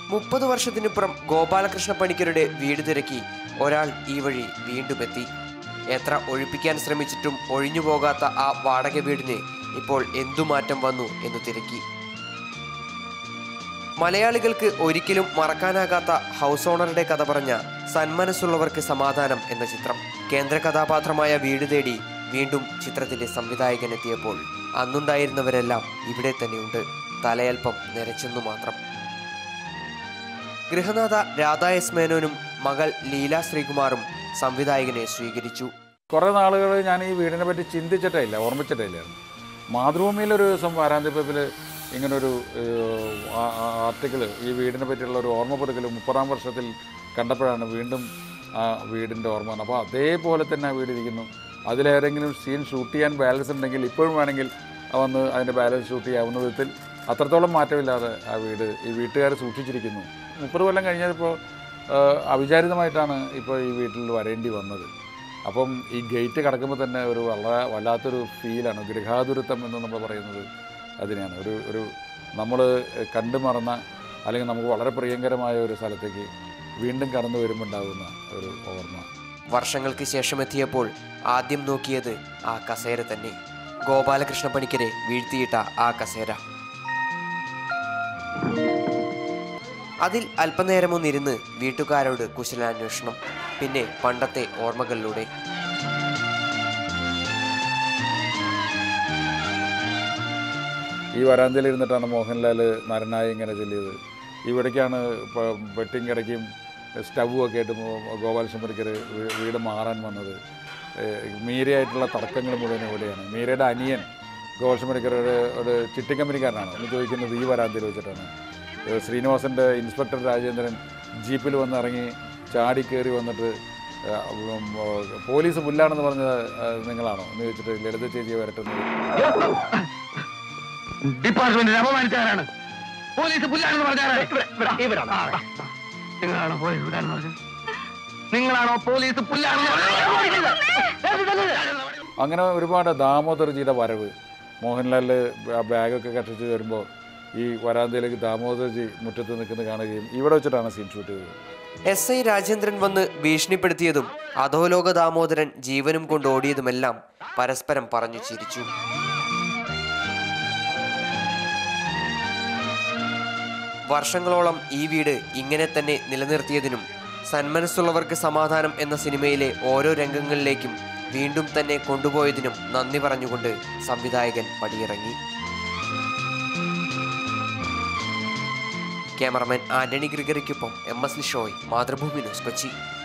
മുപ്പത് വർഷത്തിനുപ്പുറം ഗോപാലകൃഷ്ണ പണിക്കരുടെ വീട് തിരക്കി ഒരാൾ ഈ വഴി വീണ്ടും എത്തി എത്ര ഒഴിപ്പിക്കാൻ ശ്രമിച്ചിട്ടും ഒഴിഞ്ഞു പോകാത്ത ആ വാടക വീടിന് ഇപ്പോൾ എന്തു മാറ്റം വന്നു എന്ന് തിരക്കി മലയാളികൾക്ക് ഒരിക്കലും മറക്കാനാകാത്ത ഹൗസ് ഓണറുടെ കഥ പറഞ്ഞ സന്മനസ്സുള്ളവർക്ക് സമാധാനം എന്ന ചിത്രം കേന്ദ്ര കഥാപാത്രമായ വീട് തേടി വീണ്ടും ചിത്രത്തിന്റെ സംവിധായകൻ എത്തിയപ്പോൾ അന്നുണ്ടായിരുന്നവരെല്ലാം ഇവിടെ തന്നെയുണ്ട് തലയൽപ്പം നിരച്ചെന്നു മാത്രം ഗൃഹനാഥ രാധാ എസ് മേനോനും മകൾ ലീല ശ്രീകുമാറും സംവിധായകനെ സ്വീകരിച്ചു കുറേ നാളുകൾ ഞാൻ ഈ വീടിനെ പറ്റി ചിന്തിച്ചിട്ടേ ഇല്ല ഓർമ്മിച്ചിട്ടേ ഇല്ലായിരുന്നു മാതൃഭൂമിയിലൊരു ദിവസം വാരാന്ത്യപ്പേപ്പിൽ ഇങ്ങനൊരു ആർട്ടിക്കിൾ ഈ വീടിനെ പറ്റിയുള്ള ഒരു ഓർമ്മ പുതുക്കൽ മുപ്പതാം വർഷത്തിൽ കണ്ടപ്പോഴാണ് വീണ്ടും ആ വീടിൻ്റെ ഓർമ്മ വന്നത് അപ്പോൾ അതേപോലെ തന്നെ ആ വീട് ഇരിക്കുന്നു അതിലേതെങ്കിലും സീൻ ഷൂട്ട് ചെയ്യാൻ ബാലൻസ് ഉണ്ടെങ്കിൽ ഇപ്പോഴും വേണമെങ്കിൽ വന്ന് അതിൻ്റെ ബാലൻസ് ഷൂട്ട് ചെയ്യാവുന്ന വിധത്തിൽ അത്രത്തോളം മാറ്റമില്ലാതെ ആ വീട് ഈ വീട്ടുകാർ സൂക്ഷിച്ചിരിക്കുന്നു മുപ്പത് കൊല്ലം കഴിഞ്ഞപ്പോൾ അവിചാരിതമായിട്ടാണ് ഇപ്പോൾ ഈ വീട്ടിൽ വരേണ്ടി വന്നത് അപ്പം ഈ ഗേറ്റ് കടക്കുമ്പോൾ തന്നെ ഒരു വളരെ വല്ലാത്തൊരു ഫീലാണ് ഗൃഹാതുരത്വം എന്ന് നമ്മൾ പറയുന്നത് അതിനെയാണ് ഒരു ഒരു നമ്മൾ കണ്ടു മറന്ന അല്ലെങ്കിൽ നമുക്ക് വളരെ പ്രിയങ്കരമായ ഒരു സ്ഥലത്തേക്ക് വീണ്ടും കടന്നു വരുമ്പോൾ ഉണ്ടാകുന്ന ഒരു ഓർമ്മ വർഷങ്ങൾക്ക് ശേഷം എത്തിയപ്പോൾ ആദ്യം നോക്കിയത് ആ കസേര തന്നെ ഗോപാലകൃഷ്ണ പണിക്കരെ വീഴ്ത്തിയിട്ട ആ കസേര അതിൽ അല്പനേരമൊന്നിരുന്ന് വീട്ടുകാരോട് കുശലാന്വേഷണം പിന്നെ പണ്ടത്തെ ഓർമ്മകളിലൂടെ ഈ വരാന്തയിൽ ഇരുന്നിട്ടാണ് മോഹൻലാൽ നരനായി ഇങ്ങനെ ചൊല്ലിയത് ഇവിടേക്കാണ് ഇപ്പോൾ വെട്ടിങ് കിടക്കും സ്റ്റവും ഒക്കെ ആയിട്ട് മോ- ഗോപാലകൃഷ്ണ പണിക്കർ വീ- വീട് മാറാൻ വന്നത് ഏഹ് മീരയായിട്ടുള്ള തർക്കങ്ങൾ മുഴുവൻ ഇവിടെയാണ് മീരയുടെ അനിയൻ ഗോപാലകൃഷ്ണ പണിക്കർ ഒരു ഒരു ചിട്ടിങ് കമ്പനിക്കാരനാണ് എന്ന് ചോദിക്കുന്നത് ഈ വരാന്തയിൽ വെച്ചിട്ടാണ് ഏഹ് ശ്രീനിവാസൻ്റെ ഇൻസ്പെക്ടർ രാജേന്ദ്രൻ ജീപ്പിൽ വന്ന് ഇറങ്ങി ചാടി കയറി വന്നിട്ട് ഏഹ് ഉം, ഏഹ് പോലീസ് പുല്ലാണെന്ന് പറഞ്ഞത് ഏഹ് നിങ്ങളാണോ എന്ന് ചോദിച്ചിട്ട് ലളിത ചേച്ചിയെ വരട്ടുന്നത് ഡിപ്പാർട്ട്മെന്റിനെ അപമാനിച്ചവരാണ് പോലീസ് പുല്ലാണെന്ന് പറഞ്ഞാണ് നിങ്ങളാണോ പോലീസ് പുല്ലാണെന്ന് പറഞ്ഞത് നിങ്ങളാണോ പോലീസ് പുല്ലാണെന്ന് പറഞ്ഞത് അങ്ങനെ ഒരുപാട് ദാമോദർജിയുടെ വരവ് മോഹൻലാൽ ആ ബാഗൊക്കെ കഷ്ടിച്ച് വരുമ്പോൾ ഈ വരാന്തയിലേക്ക് ദാമോദർജി മുറ്റത്ത് നിൽക്കുന്നത് കാണുകയും ഇവിടെ വെച്ചിട്ടാണ് സീൻ ഷൂട്ട് ചെയ്തത് എസ് ഐ രാജേന്ദ്രൻ വന്ന് ഭീഷണിപ്പെടുത്തിയതും അധോലോക ദാമോദരൻ ജീവനും കൊണ്ട് ഓടിയതുമെല്ലാം പരസ്പരം പറഞ്ഞു ചിരിച്ചു വർഷങ്ങളോളം ഈ വീട് ഇങ്ങനെ തന്നെ നിലനിർത്തിയതിനും സന്മനസ്സുള്ളവർക്ക് സമാധാനം എന്ന സിനിമയിലെ ഓരോ രംഗങ്ങളിലേക്കും വീണ്ടും തന്നെ കൊണ്ടുപോയതിനും നന്ദി പറഞ്ഞുകൊണ്ട് സംവിധായകൻ പടിയിറങ്ങി ക്യാമറമാൻ ആന്റണി ഗ്രിഗറിക്കൊപ്പം M S Lishoy Mathrubhumi news Kochi